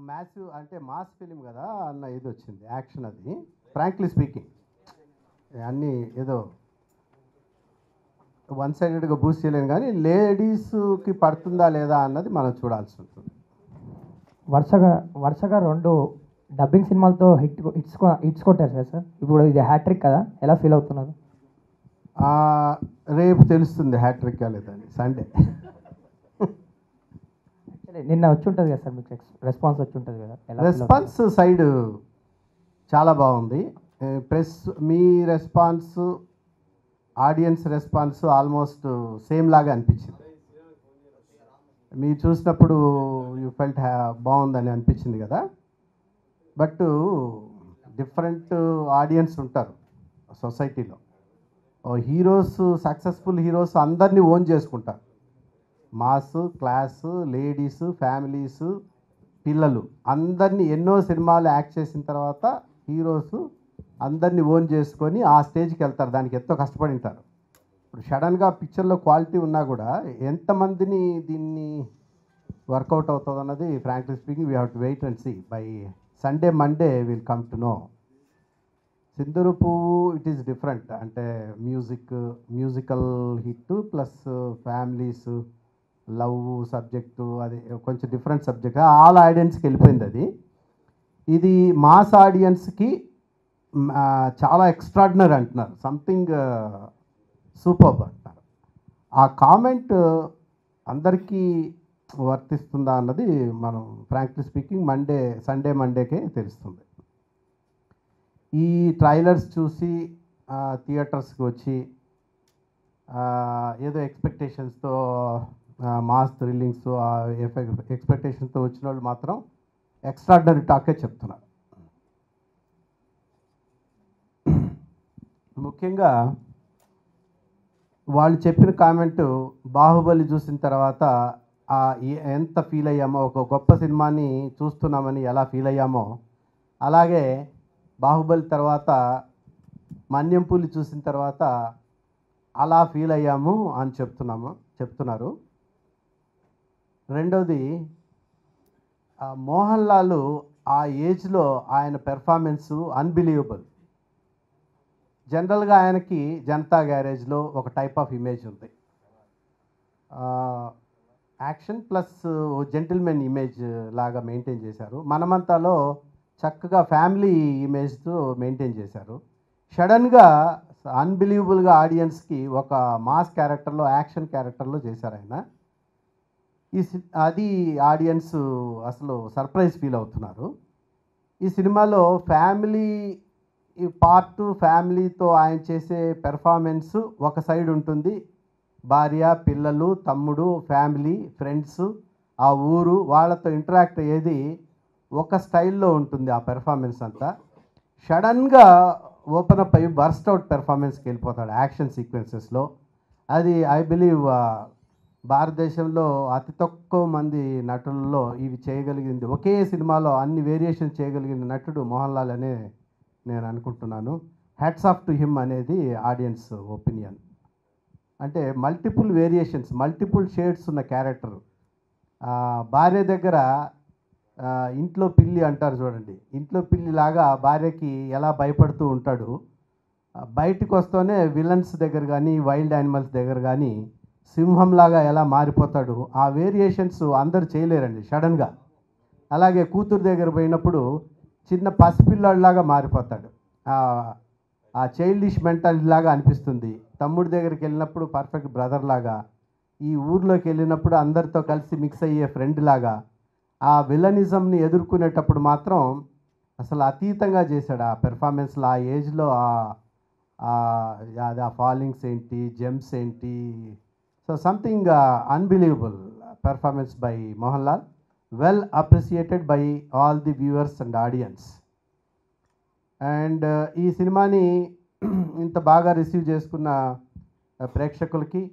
massive అంటే mass film కదా అన్న ఇది వచ్చింది యాక్షన్ అది ఫ్రాంక్లీ స్పీకింగ్ అన్నీ ఏదో వన్ సైడెడ్గా బూస్ట్ చేయలేను కానీ లేడీస్కి పడుతుందా లేదా అన్నది మనం చూడాల్సి ఉంటుంది వరుసగా వరుసగా రెండు డబ్బింగ్ సినిమాలతో హిట్ హిట్స్ కొ- హిట్స్ కొట్టారు కదా సార్ ఇప్పుడు ఇది హ్యాట్రిక్ కదా ఎలా ఫీల్ అవుతున్నారు ఆ, రేపు తెలుస్తుంది హ్యాట్రిక్ లేదని సండే యాక్చువల్లీ నిన్న వచ్చి ఉంటుంది కదా సార్ మీకు రెస్పాన్స్ వచ్చి ఉంటుంది కదా ఎలా feel రెస్పాన్స్ సైడ్ చాలా బాగుంది ప్రెస్ మీ response audience response almost same లాగా అనిపించింది మీరు చూసినప్పుడు యూ ఫెల్ట్ బాగుందని అనిపించింది కదా బట్ డిఫరెంట్ ఆడియన్స్ ఉంటారు సొసైటీలో హీరోస్ సక్సెస్ఫుల్ హీరోస్ అందరినీ ఓన్ చేసుకుంటారు మాస్ క్లాస్ లేడీస్ ఫ్యామిలీస్ పిల్లలు అందరినీ ఎన్నో సినిమాలు యాక్ట్ చేసిన తర్వాత హీరోస్ అందరినీ ఓన్ చేసుకొని ఆ స్టేజ్కి వెళ్తారు దానికి ఎంతో కష్టపడి ఉంటారు ఇప్పుడు సడన్గా పిక్చర్లో క్వాలిటీ ఉన్నా కూడా ఎంతమందిని దీన్ని వర్కౌట్ అవుతుంది అన్నది frankly speaking we have to wait and see by Sunday Monday will come to know సింధూరు పువ్వు ఇట్ ఈస్ డిఫరెంట్ అంటే music musical hit plus families love subject అది కొంచెం డిఫరెంట్ సబ్జెక్ట్ ఆల్ ఆడియన్స్కి వెళ్ళిపోయింది అది ఇది మాస్ ఆడియన్స్కి చాలా ఎక్స్ట్రాడినరీ అంటున్నారు సంథింగ్ సూపర్ అంటున్నారు ఆ కామెంట్ అందరికీ వర్తిస్తుందా అన్నది మనం ఫ్రాంక్లీ స్పీకింగ్ మండే సండే మండేకే తెలుస్తుంది ఈ ట్రైలర్స్ చూసి థియేటర్స్కి వచ్చి ఆ, ఏదో ఎక్స్పెక్టేషన్స్తో మాస్ థ్రిల్లింగ్స్ ఎక్స్పెక్టేషన్స్తో వచ్చిన వాళ్ళు మాత్రం ఎక్స్ట్రాడినరీ టాకే చెప్తున్నారు ముఖ్యంగా వాళ్ళు చెప్పిన కామెంటు బాహుబలి చూసిన తర్వాత ఆ ఏ- ఎంత ఫీల్ అయ్యామో ఒక గొప్ప సినిమాని చూస్తున్నామని ఎలా ఫీల్ అయ్యామో అలాగే బాహుబలి తర్వాత మన్యంపూలి చూసిన తర్వాత అలా ఫీల్ అయ్యాము అని చెప్తున్నాము చెప్తున్నారు రెండవది ఆ మోహన్ లాల్ ఆ ఏజ్లో ఆయన పెర్ఫార్మెన్సు అన్బిలీవబుల్ జనరల్గా ఆయనకి జనతా గ్యారేజ్లో ఒక టైప్ ఆఫ్ ఇమేజ్ ఉంది యాక్షన్ ప్లస్ జెంటిల్మెన్ ఇమేజ్ లాగా మెయింటైన్ చేశారు మనమంతాలో చక్కగా ఫ్యామిలీ ఇమేజ్తో మెయింటైన్ చేశారు సడన్గా అన్బిలీవబుల్గా ఆడియన్స్కి ఒక మాస్ క్యారెక్టర్లో యాక్షన్ క్యారెక్టర్లో చేశారు ఆయన ఈ సి- అది ఆడియన్స్ అసలు సర్ప్రైజ్ ఫీల్ అవుతున్నారు ఈ సినిమాలో ఫ్యామిలీ ఈ పార్ట్ ఫ్యామిలీతో ఆయన చేసే పెర్ఫార్మెన్స్ ఒక సైడ్ ఉంటుంది భార్య పిల్లలు తమ్ముడు ఫ్యామిలీ ఫ్రెండ్స్ ఆ ఊరు వాళ్ళతో ఇంటరాక్ట్ అయ్యేది ఒక స్టైల్లో ఉంటుంది ఆ పెర్ఫార్మెన్స్ అంతా సడన్గా ఓపెన్ అప్ అయ్యి బర్స్ట్ అవుట్ పెర్ఫార్మెన్స్కి వెళ్ళిపోతాడు యాక్షన్ సీక్వెన్సెస్లో అది ఐ బిలీవ్ భారతదేశంలో అతి తక్కువ మంది నటులలో ఇవి చేయగలిగింది ఒకే సినిమాలో అన్ని వేరియేషన్ చేయగలిగిన నటుడు మోహన్ లాల్ అనే నేను అనుకుంటున్నాను హ్యాట్స్ ఆఫ్ టు హిమ్ అనేది ఆడియన్స్ ఒపీనియన్ అంటే మల్టిపుల్ వేరియేషన్స్ మల్టిపుల్ షేడ్స్ ఉన్న క్యారెక్టర్ భార్య దగ్గర ఆ, ఇంట్లో పిల్లి అంటారు చూడండి ఇంట్లో పిల్లి లాగా భార్యకి ఎలా భయపడుతూ ఉంటాడు ఆ, బయటికి వస్తూనే విలన్స్ దగ్గర కానీ వైల్డ్ యానిమల్స్ దగ్గర కానీ సింహంలాగా ఎలా మారిపోతాడు ఆ వేరియేషన్స్ అందరు చేయలేరండి సడన్గా అలాగే కూతురు దగ్గర పోయినప్పుడు చిన్న పసిపిల్లాడిలాగా మారిపోతాడు ఆ- ఆ చైల్డిష్ మెంటాలిటీ లాగా అనిపిస్తుంది తమ్ముడి దగ్గరికి వెళ్ళినప్పుడు పర్ఫెక్ట్ బ్రదర్ లాగా ఈ ఊర్లోకి వెళ్ళినప్పుడు అందరితో కలిసి మిక్స్ అయ్యే ఫ్రెండ్ లాగా ఆ విలనిజంని ఎదుర్కొనేటప్పుడు మాత్రం అసలు అతీతంగా చేశాడు ఆ పెర్ఫార్మెన్స్లో ఆ ఏజ్లో అది ఆ ఫాలింగ్స్ ఏంటి జెమ్స్ ఏంటి so something unbelievable performance by Mohan Lal well appreciated by all the viewers and audience and ఈ సినిమాని ఇంత బాగా రిసీవ్ చేసుకున్న uh, ప్రేక్షకులకి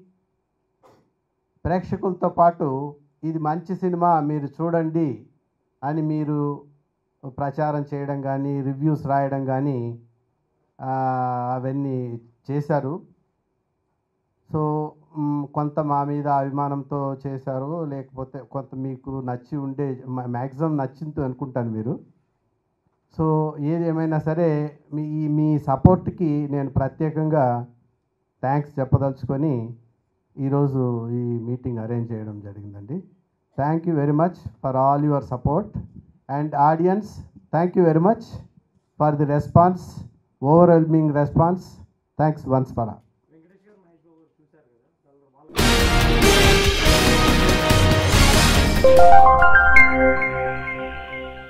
ప్రేక్షకులతో పాటు ఇది మంచి సినిమా మీరు చూడండి అని మీరు ప్రచారం చేయడం కానీ రివ్యూస్ రాయడం కానీ ఆ, అవన్నీ చేశారు సో మ్, కొంత మా మీద అభిమానంతో చేశారు లేకపోతే కొంత మీకు నచ్చి ఉండే మ్యాక్సిమం నచ్చింది అనుకుంటాను మీరు సో ఏది ఏమైనా సరే మీ ఈ- మీ సపోర్ట్కి నేను ప్రత్యేకంగా థ్యాంక్స్ చెప్పదలుచుకొని ఈరోజు ఈ మీటింగ్ అరేంజ్ చేయడం జరిగిందండి thank you very much for all your support and audience thank you very much for the response overwhelming response thanks once for all Venkateshwara Mahesh Babu garu చూశారు కదా